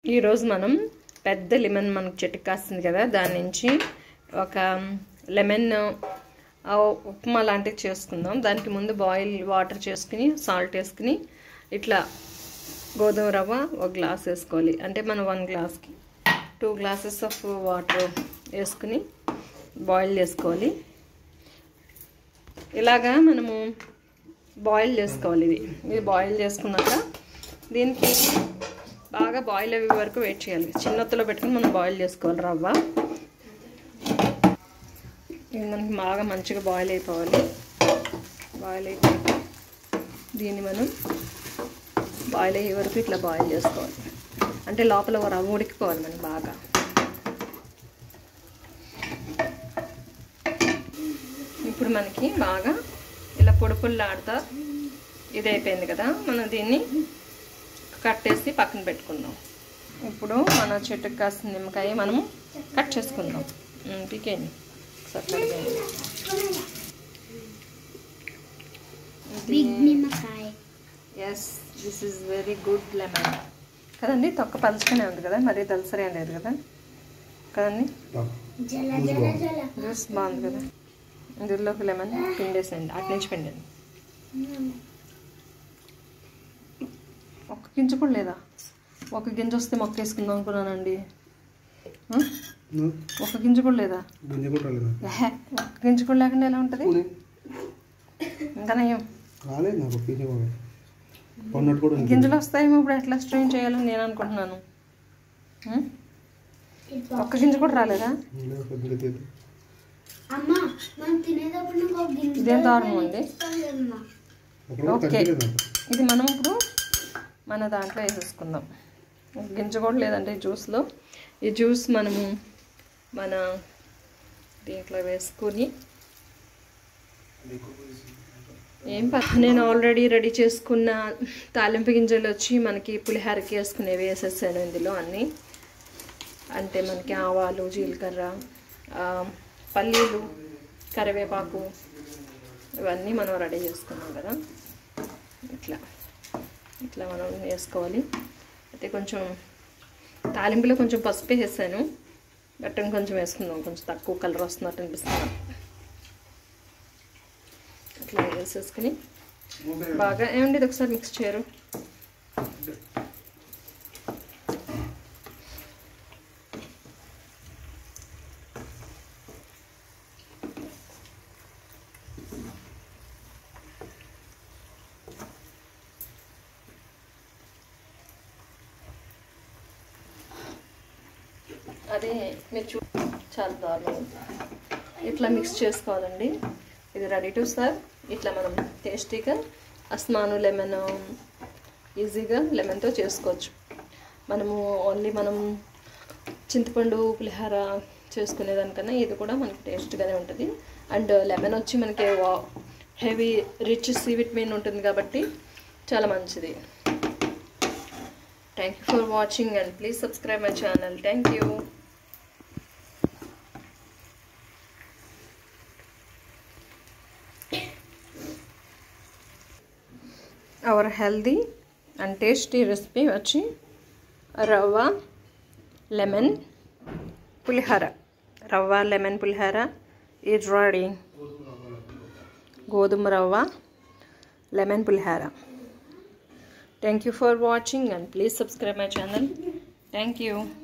ఈరోజు మనం పెద్ద లెమన్ మనకు చెట్టుకు కాస్తుంది కదా దాని నుంచి ఒక లెమన్ ఆ, ఉప్మా లాంటిది చేసుకుందాం దానికి ముందు బాయిల్ వాటర్ చేసుకుని సాల్ట్ వేసుకుని ఇట్లా గోధుమ రవ్వ ఒక గ్లాస్ వేసుకోవాలి అంటే మనం వన్ గ్లాస్కి టూ గ్లాసెస్ ఆఫ్ వాటర్ వేసుకుని బాయిల్ చేసుకోవాలి ఇలాగా మనము బాయిల్ చేసుకోవాలి ఇది ఇది బాయిల్ చేసుకున్నాక దీనికి బాగా బాయిల్ అయ్యే వరకు వెయిట్ చేయాలి చిన్నొత్తులో పెట్టుకుని మనం బాయిల్ చేసుకోవాలి రవ్వ ఇది మనకి బాగా మంచిగా బాయిల్ అయిపోవాలి బాయిల్ అయిపోయాక దీన్ని మనం బాయిల్ అయ్యే వరకు ఇట్లా బాయిల్ చేసుకోవాలి అంటే లోపల ఒక రవ్వ ఉడికిపోవాలి మనకి బాగా ఇప్పుడు మనకి బాగా ఇలా పొడి పొడిలాడుతా ఇది అయిపోయింది కదా మనం దీన్ని కట్టేసి పక్కన పెట్టుకుందాం ఇప్పుడు మన చెట్టుకు కాసిన నిమ్మకాయ మనము కట్ చేసుకుందాం పీకేయండి ఒకసారి కడిగేయండి. బిగ్ నిమ్మకాయ yes this is very good lemon కదండి తొక్క పలుచుకునే ఉంది కదా మరీ దలసరి లేదు కదా కదండి జల జల జల జ్యూస్ బాగుంది కదా ఇందులోకి లెమన్ పిండేసేయండి అటు నుంచి పిండండి ఒక్క గింజ కూడా లేదా ఒక గింజ వస్తే మొక్క వేసుకుందాం అనుకున్నానండి ఆ? ఒక గింజ కూడా లేదా గింజ కూడా రాలేదు ఏహే, ఒక్క గింజ కూడా లేకుండా ఎలా ఉంటుంది ఇంకా నయం రాలేదు నాకు గింజ కూడా కొన్నట్టు కూడా ఉంది. గింజలు వస్తాయేమో ఇప్పుడు ఎట్లా స్ట్రెయిన్ చేయాలని నేను అనుకుంటున్నాను ఆ? ఒక్క గింజ కూడా రాలేదా లేదు, కొద్దిగా తీద్దాం. అమ్మ మనం తినేటప్పుడు నాకు ఒక గింజ ఇదేం దారుణం ఉంది ఇస్తానమ్మా. అక్కడ కూడా ఓకే. తగ్గలేదు నాకు ఇది మనం ఇప్పుడు మన దాంట్లో వేసేసుకుందాం ఒక గింజ కూడా లేదంటే ఈ జ్యూస్లో ఈ జ్యూస్ మనము మన దీంట్లో వేసుకుని ఏం ప నేను ఆల్రెడీ రెడీ చేసుకున్న తాలింపు గింజలు వచ్చి మనకి పులిహోరకి వేసుకునేవి వేసేసాను ఇందులో అన్నీ అంటే మనకి ఆవాలు జీలకర్ర ఆ, పల్లీలు కరివేపాకు ఇవన్నీ మనం రెడీ చేసుకున్నాం కదా ఇట్లా ఇట్లా మనం వేసుకోవాలి అయితే కొంచెం తాలింపులో కొంచెం పసుపు వేసాను గట్టం కొంచెం వేసుకుందాం కొంచెం తక్కువ కలర్ వస్తున్నట్టు అనిపిస్తుంది అట్లా వేసేసుకుని బాగా ఏమండి ఇది ఒకసారి మిక్స్ చేయరు అదే మీరు చూ చాలా దారుణం ఉంది. ఇట్లా మిక్స్ చేసుకోవాలండి ఇది రెడీ టు సర్వ్ ఇట్లా మనం టేస్టీగా అస్మాను లెమన్ ఈజీగా లెమన్తో చేసుకోవచ్చు మనము ఓన్లీ మనం చింతపండు పులిహార చేసుకునేదానికన్నా ఇది కూడా మనకి టేస్ట్గానే ఉంటుంది అండ్ లెమన్ వచ్చి మనకి హెవీ రిచ్ సి విటమిన్ ఉంటుంది కాబట్టి చాలా మంచిది thank you for watching and please subscribe my channel thank you our healthy and tasty recipe వచ్చి రవ్వ లెమన్ పులిహోర రవ్వ లెమన్ పులిహోర ఈజ్ రెడీ గోధుమ rava lemon pulihora thank you for watching and please subscribe my channel thank you